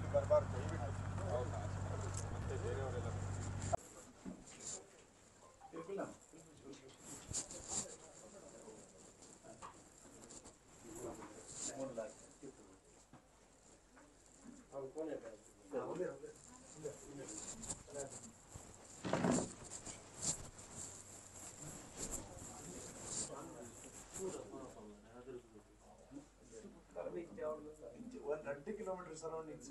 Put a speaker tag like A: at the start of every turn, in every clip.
A: ಬರಬಾರ್ದು ದಯವಿಟ್ಟು ಹೌದಾ ಮತ್ತೆ ಬೇರೆಯವರೆಲ್ಲ
B: ಒಂದು ಎರಡು ಕಿಲೋಮೀಟರ್ ಸರೌಂಡಿಂಗ್ಸ್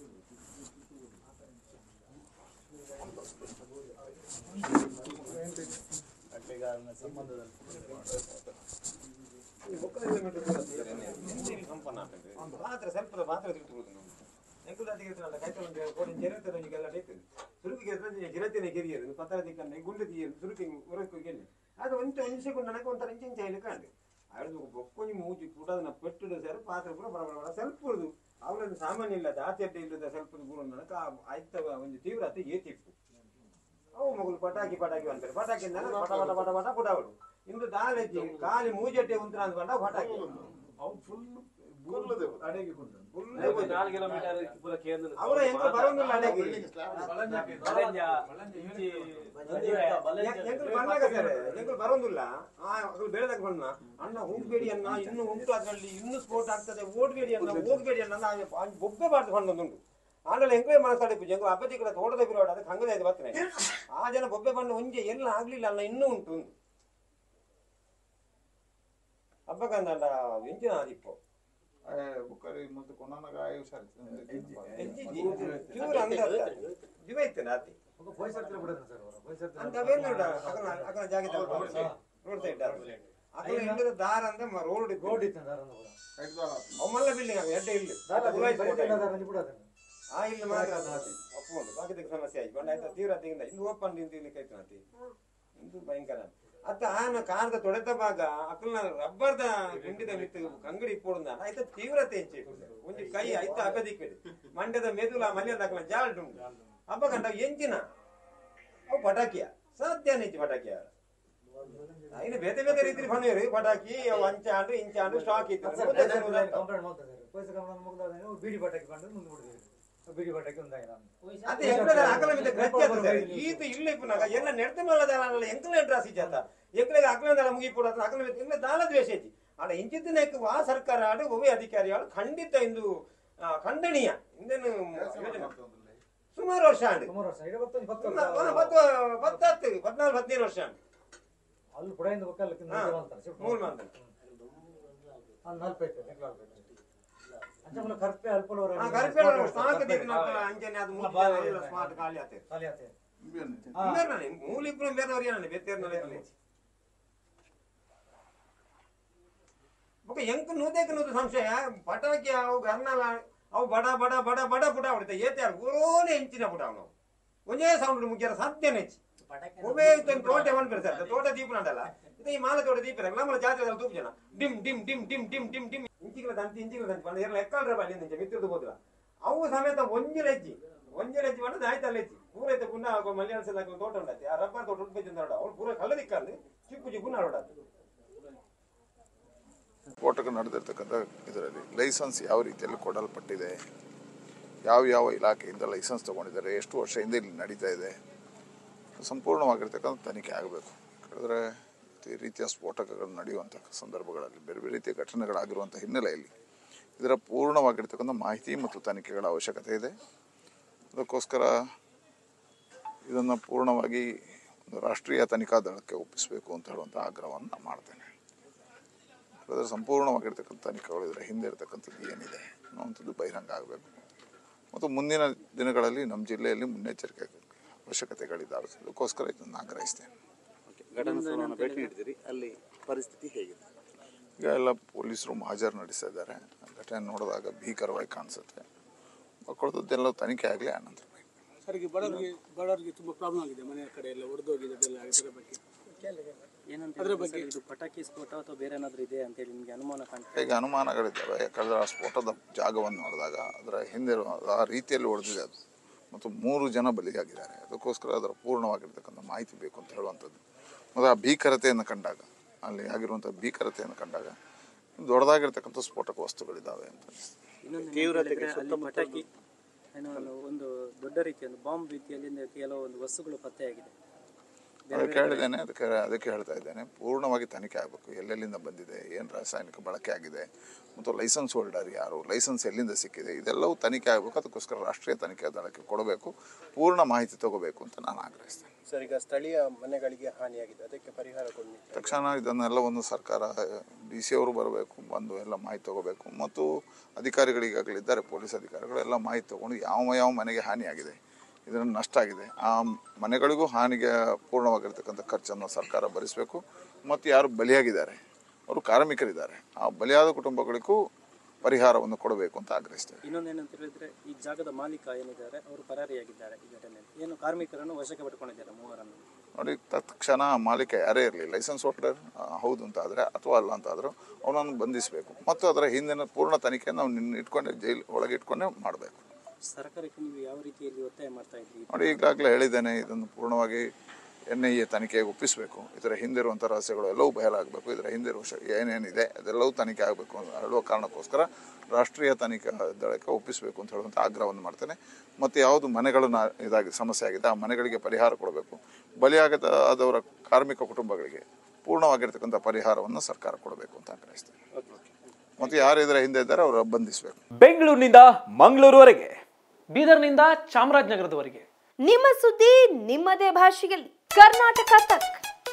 C: ಮಾತ್ರ ಸ್ವಲ್ಪ ಮಾತ್ರ ತಿಳ್ಕೊಬೋದು ನಾವು ಎಂಕುಲ ತೆಗೆದುಕೊಂಡ ಕೈತೊಂದು ಕೋಡಿ ಜರತೆ ನಿಗೆಲ್ಲ ಟೇಕು ಸುರುಕಿ ಗೆದ್ರೆ ಜಿರತೆನೆ ಗೆರಿಯರು ಪತ್ತರ ದಿಕ್ಕನ್ನೆ ಗುಂಡು ದಿಯರು ಸುರುಕಿ ಉರಕು ಗೆಲ್ಲಿ ಅದು ಒಂಚ ಒಂಚ ಕೊಂಡು ನನಗೆ ಒಂಥರ ಇಂಚ ಇಂಚ ಹೇಳಿ ಕಾಂಡು ಆಯ್ತು ಬೊಕ್ಕೊಂಜಿ ಮೂಜಿ ಪುಟದನ್ನ ಪೆಟ್ಟುಡು ಸೇರಿ ಪಾತ್ರೆ ಪೂರ ಬಡ ಬಡ ಬಡ ಸ್ವಲ್ಪ ಉಳಿದು ಅವಳನ್ನು ಸಾಮಾನ್ಯ ಇಲ್ಲದ ಆಚೆಡ್ಡೆ ಇಲ್ಲದ ಸ್ವಲ್ಪ ಪೂರ ನನಕ ಆಯ್ತ ಒಂದು ತೀವ್ರತೆ ಏತಿತ್ತು ಅವು ಮಗಳು ಪಟಾಕಿ ಪಟಾಕಿ ಅಂತಾರೆ ಪಟಾಕಿ ಅಂದ್ರೆ ಪಟ ಪಟ ಪಟ ಪಟ ಪುಟಾವಳು ಇಂದು ದಾಲೆಜ್ಜಿ ಖಾಲಿ ಮೂಜಟ್ಟೆ ಉಂತ್ರ ಅಂದ್ಕೊಂಡ ಪಟಾಕಿ
B: ಅವ್ನು ಫುಲ್ ಬುಲ್ಲದೆ ಅಡೆಗೆ ಕೊಂಡು
C: Full
D: ನಾಲ್ಕು ಕಿಲೋಮೀಟರ್ ಪೂರ ಕೇಂದ್ರ
C: ಅವರ ಹೆಂಗ ಬರೋಂಗಿಲ್ಲ ಅಡೆಗೆ ಎಂಕಲ್ ಬಂದಾಗ ಸರ್ ಎಂಕಲ್ ಬರೋದಿಲ್ಲ ಆ ಅಗಳು ಬೆಳೆದಾಗ ಬಣ್ಣ ಅಣ್ಣ ಹೋಗ್ಬೇಡಿ ಅನ್ನ ಇನ್ನು ಉಂಟು ಅದರಲ್ಲಿ ಇನ್ನು ಸ್ಫೋಟ ಆಗ್ತದೆ ಓಡ್ಬೇಡಿ ಅನ್ನ ಹೋಗ್ಬೇಡಿ ಅನ್ನ ಬೊಬ್ಬೆ ಬಾರ್ದು ಬಂದೊಂದುಂಟು ಆಂಡಲ್ಲ ಎಂಕ್ವೇ ಮನಸ್ಸಾಡಿ ಪೂಜೆ ಎಂಕಲ್ ಅಬ್ಬತಿ ಕೂಡ ತೋಟದ ಬಿರೋಡ ಅದಕ್ಕೆ ಹಂಗದ ಇದು ಬರ್ತನೆ ಆ ಜನ ಬೊಬ್ಬೆ ಬಣ್ಣ ಒಂಜೆ ಎಲ್ಲ ಆಗ್ಲಿಲ್ಲ ಅಲ್ಲ ಇನ್ನೂ ಉಂಟು ಹಬ್ಬಕ್ಕಂದ ಎಂಚಿನ ಆದಿಪ್ಪು
A: ಬುಕ್ಕರಿ ಮತ್ತು ಕೊನಾನಾಗ ಆಯು ಸರಿ
C: ಚೂರು ಅಂತ ಜೀವ ಇತ್ತು ನಾತಿ ಅಂತ ಬೇರೆ ನೋಡ ಅಕಲ ಅಕಲ ಜಾಗ ರೋಡ್ ಸೈಡ್ ಅಕಲ ಇಂಡದ ದಾರ ಅಂತ ರೋಡ್ ರೋಡ್ ಅವಮಲ್ಲ ಬಿಲ್ಡಿಂಗ್ ಆಗ ಎಡ್ಡೆ ಇಲ್ಲಿ ಆ ಇಲ್ಲಿ ಮಾತ್ರ ಒಪ್ಕೊಂಡು ಬಾಕಿದಕ್ಕೆ ಸಮಸ್ಯೆ ಆಯ್ತು ಬಂಡ ಆಯ್ತಾ ತೀವ್ರತೆಯಿಂದ ಇಂದು ಓಪನ್ ನಿಂತು ಇಲ್ಲಿ ಕೈತು ನಾತಿ ಇಂದು ಭಯಂಕರ ಅತ್ತ ಆನ ಕಾರದ ತೊಡೆತ ಭಾಗ ಅಕಲ್ನ ರಬ್ಬರ್ದ ಗುಂಡಿದ ಮಿತ್ತು ಕಂಗಡಿ ಇಪ್ಪೋಡುಂದ ಆಯ್ತ ತೀವ್ರತೆ ಹೆಚ್ಚು ಒಂದು ಕೈ ಆಯ್ತ ಅಗದಿ ಕಡೆ ಮಂಡ್ಯದ ಮೆದುಲ ಮಲ್ಯದ ಅಕಲ ಜಾಲ್ಡು ಹಬ್ಬ ಕಂಡ ಎಂಚಿನ ಅವು ಪಟಾಕಿಯ ಸಾಧ್ಯ ನೆಚ್ಚಿ ಪಟಾಕಿಯ ಇನ್ನು ಬೇತೆ ಬೇತೆ ರೀತಿ ಬಂದಿರಿ ಪಟಾಕಿ ಅವು ಅಂಚಾಂಡು ಇಂಚಾಂಡು ಸ್ಟಾಕ್ ಇತ್ತು
E: ಬೀಡಿ ಪಟಾಕಿ ಬಂದು ಮುಂದೆ ಬಿಡಿದ್ವಿ ಬೀಡಿ ಪಟಾಕಿ ಒಂದಾಗಿ ನಾನು
C: ಅದೇ ಎಂಕದ ಅಕಲ ಮಿತ ಗ್ರಜ್ಜೆ ಅದು ಸರ್ ಈತ ಇಲ್ಲ ಇಪ್ಪುನಾಗ ಎಲ್ಲ ನೆಡ್ತ ಮಲ್ಲದ ಎಂಕಲ ಎಂಟ್ರಾಸಿ ಜಾತ ಎಂಕಲಿಗೆ ಅಕಲದ ಮುಗಿ ಕೂಡ ಅಕಲ ಮಿತ ಇಲ್ಲ ದಾಲ ದ್ವೇಷೇಜಿ ಆಡ ಇಂಚಿತ್ತಿನ ಆ ಸರ್ಕಾರ ಆಡು ಒವ್ವೆ ಅಧಿಕಾರಿಗಳು ಖಂಡಿತ ಇಂದು ಆ, ಖಂಡನೀಯ ಇಂದೇನು ಯೋಜನೆ ಸುಮಾರು ವರ್ಷ ಆಂಡು
E: ಸುಮಾರು ವರ್ಷ ಈಗ ಬರ್ತದೆ ಇಪ್ಪತ್ತು
C: ಸುಮಾರು
E: ವರ್ಷ.
C: ಪತ್ತು ಪತ್ತತ್ತು ಪದ್ನಾಲ್ಕು ಹದಿನೈದು ವರ್ಷ ಆಂಡು
E: ಅಲ್ಲಿ ಪುಡೆಯಿಂದ ಬಕ್ಕಲ್ಲ
C: ಹಾ. ಮೂರು ಮಂತ್
E: ನಲ್ಪೈತೆ ಅಂಚೆ ಕರ್ಪೆ ಅಲ್ಪಲವರ
C: ಆ ಕರಿಪೇಡ ಸ್ಟಾಕ್ ದಿಕ್ಕಿನ ಅಂಜನೆ ಅದು ಮುಗಿದ ಸ್ಮಾರ್ಟ್ ಖಾಲಿ ಆತೆ
E: ಖಾಲಿ ಆತೆ
C: ಬೇರೆ ಮೂಲಿಪ್ಪು ಬೇರೆ ಅವರಿಯಾನೆ ಬೇತೇರ್ನಲ್ಲಿ ಬೊಕ ಎಂಕ್ ನೂದೇಕ ನೂದು ಸಂಶಯ ಪಟಾಕಿ ಅವು ಗರ್ನಲ ಅವು ಬಡ ಬಡ ಬಡ ಬಡ ಪುಟ ಹೊಡಿತ ಏತ್ಯಾರು ಓನೇ ಹೆಂಚಿನ ಪುಟ ಅವನು ಒಂದೇ ಸೌಂಡ್ ಮುಗ್ಯಾರ ಸಾಧ್ಯ ನೆಚ್ಚಿ ಒಬ್ಬೇ ಇತ್ತೊಂದು ತೋಟ ಬಂದ್ಬಿಡ್ತಾರೆ ಸರ್ ತೋಟ ದೀಪ ನಡಲ್ಲ ಇದು ಈ ಮಾಲ ತೋಟ ದೀಪ ಇರಲ್ಲ ನಮ್ಮ ಜಾತ್ರೆ ತೂಪು ಜನ ಡಿಮ್ ಡಿಮ್ ಡಿಮ್ ಡಿಮ್ ಡಿಮ್ ಡಿಮ್ ಡಿಮ್ ಇಂಚಿಗಳ ದಂತಿ ಇಂಚಿಗಳ ದಂತಿ ಬಂದ ಎಲ್ಲ ಎಕ್ಕಲ್ರ ಬಲ್ಲಿ ನಿಂಚೆ ಮಿತ್ರದು ಹೋದಿಲ್ಲ ಅವು ಸಮೇತ ಒಂಜಿಲ ಹೆಜ್ಜಿ ಒಂಜಿಲ ಹೆಜ್ಜಿ ಬಂದು ಆಯ್ತಲ್ಲ ಹೆಜ್ಜಿ ಪೂರ ಐತೆ ಪುಣ್ಯ ಮಲಯಾಳ ಸಲ ತೋಟ ಉಂಡತಿ ಆ ರಬ್ಬರ್ ತೋಟ ಉಂಟು ಬೇಜಂದ ಅವ್ಳು ಪೂರ ಕಲ್ಲ ದಿಕ್ಕಂದು ಚಿಕ್ಕು ಚಿಕ್ಕು ನಾಡೋಡತ್ತು
A: ಸ್ಫೋಟಕ ನಡೆದಿರ್ತಕ್ಕಂಥ ಇದರಲ್ಲಿ ಲೈಸೆನ್ಸ್ ಯಾವ ರೀತಿಯಲ್ಲಿ ಕೊಡಲ್ಪಟ್ಟಿದೆ ಯಾವ ಯಾವ ಇಲಾಖೆಯಿಂದ ಲೈಸೆನ್ಸ್ ತಗೊಂಡಿದ್ದಾರೆ ಎಷ್ಟು ವರ್ಷ ಹಿಂದೆ ಇಲ್ಲಿ ನಡೀತಾ ಇದೆ ಸಂಪೂರ್ಣವಾಗಿರ್ತಕ್ಕಂಥ ತನಿಖೆ ಆಗಬೇಕು ಹೇಳಿದ್ರೆ ಈ ರೀತಿಯ ಸ್ಫೋಟಕಗಳು ನಡೆಯುವಂಥ ಸಂದರ್ಭಗಳಲ್ಲಿ ಬೇರೆ ಬೇರೆ ರೀತಿಯ ಘಟನೆಗಳಾಗಿರುವಂಥ ಹಿನ್ನೆಲೆಯಲ್ಲಿ ಇದರ ಪೂರ್ಣವಾಗಿರ್ತಕ್ಕಂಥ ಮಾಹಿತಿ ಮತ್ತು ತನಿಖೆಗಳ ಅವಶ್ಯಕತೆ ಇದೆ ಅದಕ್ಕೋಸ್ಕರ ಇದನ್ನು ಪೂರ್ಣವಾಗಿ ಒಂದು ರಾಷ್ಟ್ರೀಯ ತನಿಖಾ ದಳಕ್ಕೆ ಒಪ್ಪಿಸಬೇಕು ಅಂತ ಹೇಳುವಂಥ ಆಗ್ರಹವನ್ನು ನಾನು ಮಾಡ್ತೇನೆ ಅದರ ಸಂಪೂರ್ಣವಾಗಿರ್ತಕ್ಕಂಥ ತನಿಖೆಗಳು ಇದರ ಹಿಂದೆ ಇರತಕ್ಕಂಥದ್ದು ಏನಿದೆ ಅನ್ನುವಂಥದ್ದು ಬಹಿರಂಗ ಆಗಬೇಕು ಮತ್ತು ಮುಂದಿನ ದಿನಗಳಲ್ಲಿ ನಮ್ಮ ಜಿಲ್ಲೆಯಲ್ಲಿ ಮುನ್ನೆಚ್ಚರಿಕೆ ಅವಶ್ಯಕತೆಗಳಿದ್ದಾವೆ ಅದಕ್ಕೋಸ್ಕರ ಇದನ್ನು ಆಗ್ರಹಿಸ್ತೇನೆ
F: ಘಟನಾ ಸ್ಥಳವನ್ನು ಭೇಟಿ ನೀಡಿದಿರಿ ಅಲ್ಲಿ ಪರಿಸ್ಥಿತಿ ಹೇಗಿದೆ
A: ಈಗ ಎಲ್ಲ ಪೊಲೀಸರು ಮಹಾಜರು ನಡೆಸ್ತಾ ಇದ್ದಾರೆ ಘಟನೆ ನೋಡಿದಾಗ ಭೀಕರವಾಗಿ ಕಾಣಿಸುತ್ತೆ ಮಕ್ಕಳದ್ದೆಲ್ಲ ತನಿಖೆ ಆಗಲಿ ಆನಂತರ
G: ಸರ್ ಈಗ ಬಡವರಿಗೆ ಬಡವರಿಗೆ ತುಂಬಾ ಪ್ರಾಬ್ಲಮ್ ಆಗಿದೆ ಮನೆ ಕಡೆ ಎಲ್ಲ ಒಡೆದೋಗಿದೆ ಅದೆಲ್ಲ ಇದರ ಬಗ್ಗೆ
D: ಏನಂತ
G: ಅದ್ರ ಬಗ್ಗೆ
D: ಇದು ಪಟಾಕಿ ಸ್ಫೋಟ ಅಥವಾ ಬೇರೆ ಏನಾದ್ರು ಇದೆ ಅಂತ ಹೇಳಿ ನಿಮ್ಗೆ ಅನುಮಾನ ಕಾಣ್ತಾ
A: ಈಗ ಅನುಮಾನಗಳಿದ್ದಾವೆ ಯಾಕಂದ್ರೆ ಆ ಸ್ಫೋಟದ ಜಾಗವನ್ನು ನೋಡಿದಾಗ ಅದರ ಹಿಂದೆ ಇರುವ- ಆ ರೀತಿಯಲ್ಲಿ ಹೊಡೆದಿದೆ ಅದು ಮತ್ತು ಮೂರು ಜನ ಬಲಿಯಾಗಿದ್ದಾರೆ ಅದಕ್ಕೋಸ್ಕರ ಅದರ ಪೂರ್ಣವಾಗಿರ್ತಕ್ಕಂಥ ಮಾಹಿತಿ ಬೇಕು ಅಂತ ಹೇಳುವಂಥದ್ದು ಮತ್ತು ಆ ಭೀಕರತೆಯನ್ನು ಕಂಡಾಗ ಅಲ್ಲಿ ಆಗಿರುವಂಥ ಭೀಕರತೆಯನ್ನು ಕಂಡಾಗ ದೊಡ್ಡದಾಗಿರ್ತಕ್ಕಂಥ ಸ್ಫೋಟಕ ವಸ್ತುಗಳಿದ್ದಾವೆ ಅಂತ ಅನಿಸ್ತದೆ
D: ಇನ್ನೊಂದು
F: ತೀವ್ರತೆಗೆ
D: ಏನಂತ ಹೇಳಿದ್ರೆ ಅಲ್ಲಿ ಪಟಾಕಿ ಇನ್ನು ಒಂದು ದೊಡ್ಡ ರೀತಿಯ ಒಂದು ಬಾಂಬ್ ರೀತಿಯಲ್ಲಿ ಕೆಲವೊಂದು ವಸ್ತುಗಳು ಪತ್ತೆಯಾಗಿದೆ
A: ಅದಕ್ಕೆ ಹೇಳಿದ್ದೇನೆ ಅದಕ್ಕೆ ಅದಕ್ಕೆ ಹೇಳ್ತಾ ಇದ್ದೇನೆ ಪೂರ್ಣವಾಗಿ ತನಿಖೆ ಆಗಬೇಕು ಎಲ್ಲೆಲ್ಲಿಂದ ಬಂದಿದೆ ಏನು ರಾಸಾಯನಿಕ ಬಳಕೆ ಆಗಿದೆ ಮತ್ತು ಲೈಸೆನ್ಸ್ ಹೋಲ್ಡರ್ ಯಾರು ಲೈಸೆನ್ಸ್ ಎಲ್ಲಿಂದ ಸಿಕ್ಕಿದೆ ಇದೆಲ್ಲವೂ ತನಿಖೆ ಆಗಬೇಕು ಅದಕ್ಕೋಸ್ಕರ ರಾಷ್ಟ್ರೀಯ ತನಿಖೆ ದಳಕ್ಕೆ ಕೊಡಬೇಕು ಪೂರ್ಣ ಮಾಹಿತಿ ತಗೋಬೇಕು ಅಂತ ನಾನು ಆಗ್ರಹಿಸ್ತೇನೆ
H: ಸರ್ ಈಗ ಸ್ಥಳೀಯ ಮನೆಗಳಿಗೆ ಹಾನಿಯಾಗಿದೆ ಅದಕ್ಕೆ ಪರಿಹಾರ ಕೊಡಿ
A: ತಕ್ಷಣ ಇದನ್ನೆಲ್ಲವನ್ನು ಸರ್ಕಾರ ಡಿ ಸಿ ಅವರು ಬರಬೇಕು ಬಂದು ಎಲ್ಲ ಮಾಹಿತಿ ತಗೋಬೇಕು ಮತ್ತು ಅಧಿಕಾರಿಗಳು ಈಗಾಗಲೇ ಇದ್ದಾರೆ ಪೊಲೀಸ್ ಅಧಿಕಾರಿಗಳು ಎಲ್ಲ ಮಾಹಿತಿ ತಗೊಂಡು ಯಾವ ಯಾವ ಮನೆಗೆ ಹಾನಿಯಾಗಿದೆ ಇದರಲ್ಲಿ ನಷ್ಟ ಆಗಿದೆ ಆ ಮನೆಗಳಿಗೂ ಹಾನಿಗೆ ಪೂರ್ಣವಾಗಿರ್ತಕ್ಕಂಥ ಖರ್ಚನ್ನು ಸರ್ಕಾರ ಭರಿಸಬೇಕು ಮತ್ತು ಯಾರು ಬಲಿಯಾಗಿದ್ದಾರೆ ಅವರು ಕಾರ್ಮಿಕರಿದ್ದಾರೆ ಆ ಬಲಿಯಾದ ಕುಟುಂಬಗಳಿಗೂ ಪರಿಹಾರವನ್ನು ಕೊಡಬೇಕು ಅಂತ ಆಗ್ರಹಿಸ್ತೇವೆ
D: ಇನ್ನೊಂದೇನಂತ ಹೇಳಿದ್ರೆ ಈ ಜಾಗದ ಮಾಲೀಕ ಏನಿದ್ದಾರೆ ಅವರು ಪರಾರಿಯಾಗಿದ್ದಾರೆ ಈ ಘಟನೆಯಲ್ಲಿ ಏನು ಕಾರ್ಮಿಕರನ್ನು ವಶಕ್ಕೆ ಪಡ್ಕೊಂಡಿದ್ದಾರೆ ಮೂವರನ್ನು
A: ನೋಡಿ ತತ್ಕ್ಷಣ ಮಾಲೀಕ ಯಾರೇ ಇರಲಿ ಲೈಸೆನ್ಸ್ ಹೋಲ್ಡರ್ ಹೌದು ಅಂತ ಆದರೆ ಅಥವಾ ಅಲ್ಲ ಅಂತ ಆದರೂ ಅವನನ್ನು ಬಂಧಿಸಬೇಕು ಮತ್ತು ಅದರ ಹಿಂದಿನ ಪೂರ್ಣ ತನಿಖೆ ನಾವು ನಿನ್ನ ಇಟ್ಕೊಂಡೆ ಜೈಲು ಒಳಗೆ ಇಟ್ಕೊಂಡೇ ಮಾಡಬೇಕು
D: ಸರ್ಕಾರಕ್ಕೆ ನೀವು ಯಾವ ರೀತಿಯಲ್ಲಿ ಒತ್ತಾಯ ಮಾಡ್ತಾ ಇದ್ರಿ
A: ನೋಡಿ ಈಗಾಗಲೇ ಹೇಳಿದ್ದೇನೆ ಇದನ್ನು ಪೂರ್ಣವಾಗಿ ಎನ್ ಐ ಎ ತನಿಖೆಗೆ ಒಪ್ಪಿಸಬೇಕು ಇದರ ಹಿಂದಿರುವಂಥ ರಹಸ್ಯಗಳು ಎಲ್ಲವೂ ಬಯಲಾಗಬೇಕು ಇದರ ಹಿಂದಿರುವ ಶ- ಏನೇನಿದೆ ಅದೆಲ್ಲವೂ ತನಿಖೆ ಆಗಬೇಕು ಅಂತ ಹೇಳುವ ಕಾರಣಕ್ಕೋಸ್ಕರ ರಾಷ್ಟ್ರೀಯ ತನಿಖಾ ದಳಕ್ಕೆ ಒಪ್ಪಿಸಬೇಕು ಅಂತ ಹೇಳುವಂಥ ಆಗ್ರಹವನ್ನು ಮಾಡ್ತೇನೆ ಮತ್ತು ಯಾವುದು ಮನೆಗಳನ್ನ ಇದಾಗಿ ಸಮಸ್ಯೆ ಆಗಿದೆ ಆ ಮನೆಗಳಿಗೆ ಪರಿಹಾರ ಕೊಡಬೇಕು ಬಲಿಯಾಗದ ಆದವರ ಕಾರ್ಮಿಕ ಕುಟುಂಬಗಳಿಗೆ ಪೂರ್ಣವಾಗಿರ್ತಕ್ಕಂಥ ಪರಿಹಾರವನ್ನು ಸರ್ಕಾರ ಕೊಡಬೇಕು ಅಂತ ಆಗ್ರಹಿಸ್ತೇನೆ ಮತ್ತು ಯಾರು ಇದರ ಹಿಂದೆ ಇದ್ದಾರೆ ಅವರ ಬಂಧಿಸಬೇಕು
I: ಬೆಂಗಳೂರಿನಿಂದ ಮಂಗಳೂರುವರೆಗೆ
J: ಬೀದರ್ನಿಂದ ಚಾಮರಾಜನಗರದವರೆಗೆ
K: ನಿಮ್ಮ ಸುದ್ದಿ ನಿಮ್ಮದೇ ಭಾಷೆಯಲ್ಲಿ ಕರ್ನಾಟಕ ತಕ್